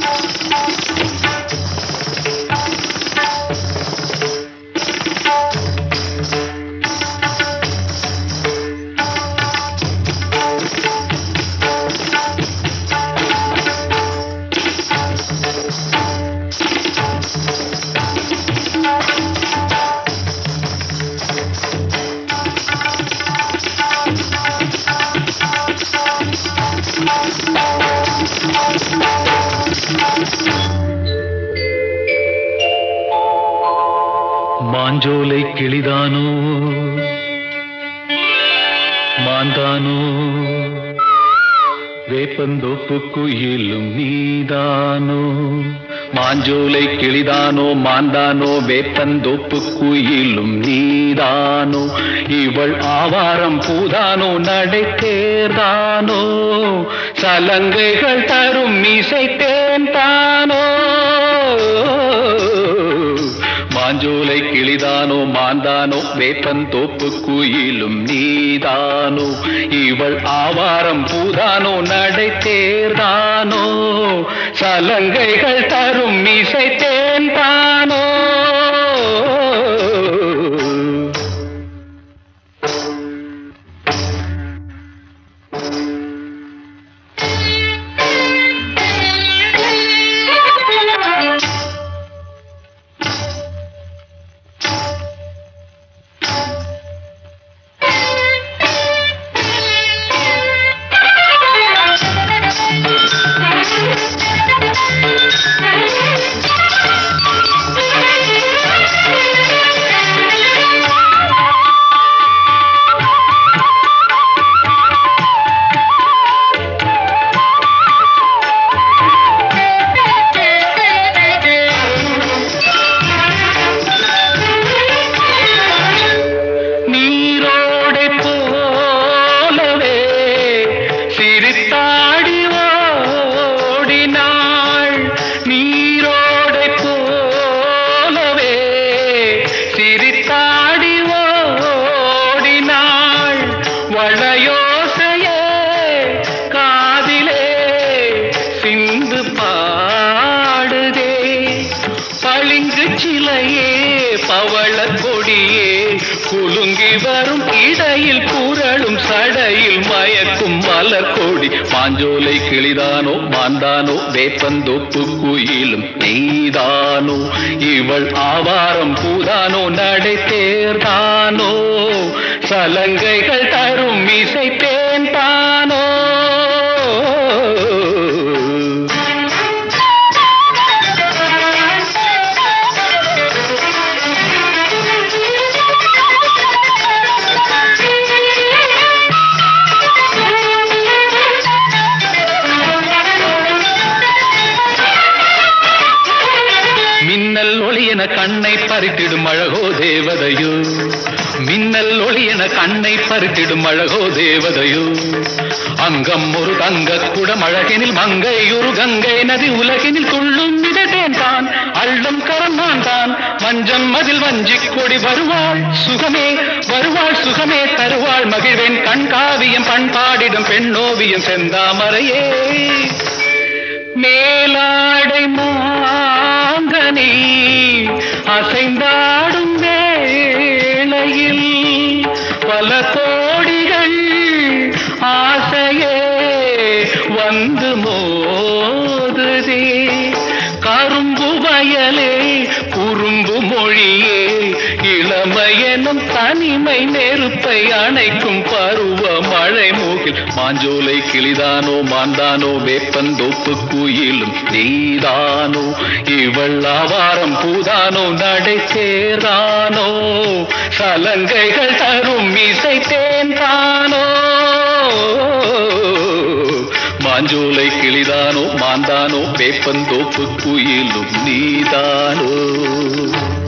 மாஞ்சோலை கிளிதானோ மாந்தானோ வேப்பந்தோப்பு குயிலும் நீதானோ மாஞ்சோலை கிளிதானோ மாந்தானோ வேப்பந்தோப்பு குயிலும் நீதானோ இவள் ஆவாரம் பூதானோ நடை தேர்தானோ சலங்கைகள் தரும் இசை தேன்தானோ மாஞ்சோலை கிளிதானோ மாந்தானோ வேப்பன் தோப்பு குயிலும் நீதானோ இவள் ஆவாரம் பூதானோ நடை தேர்தானோ சலங்கைகள் தரும் இசை தேன்தானோ நீரோடை போலவே சிரித்தாடி ஓடினாள் நீரோடை போலவே சிரித்தாடி ஓடினாள் வளையோசையே காதிலே சிந்து பாடுதே பளிங்கு சிலையே பவள கொடியே குலுங்கி வரும் இடையில் புரளும் சடையில் மயக்கும் மலர் கொடி மாஞ்சோலை கிளிதானோ மாந்தானோ வேப்பந்தோப்பு குயிலும் நீதானோ இவள் ஆவாரம் பூதானோ நடை தேர்தானோ சலங்கைகள் தரும் இசை தேன்தானோ மின்னல் ஒளி என கண்ணை பறித்திடும் அழகோ தேவதையோ மின்னல் ஒளி என கண்ணை பறித்திடும் அழகோ தேவதையோ அங்கம் ஒரு தங்க குடம் அழகினில் மங்கை ஒரு கங்கை நதி உலகினில் துள்ளும் மிதட்டேன் தான் அள்ளும் கரம் நான் தான் மஞ்சம் மதில் வஞ்சிக் கொடி வருவாள் சுகமே வருவாள் சுகமே தருவாள் மகிழ்வேன் கண்காவியம் பண்பாடிடும் பெண்ணோவியம் செந்தாமரையே மேலாடை மாங்கனி அசைந்தாடும் வேளையில் பல கோடிகள் ஆசையே வந்து மோதுதே கரும்பு வயலே குறும்பு மொழியே இளமையெனும் தனிமை நெருப்பை அணைக்கும் பருவ மழை மூகில் மாஞ்சோலை கிளிதானோ மாந்தானோ வேப்பந்தோப்பு குயிலும் நீதானோ இவள் ஆவாரம் பூதானோ நடை சேரானோ சலங்கைகள் தரும் இசை தேன்தானோ மாஞ்சோலை கிளிதானோ மாந்தானோ வேப்பந்தோப்பு குயிலும் நீதானோ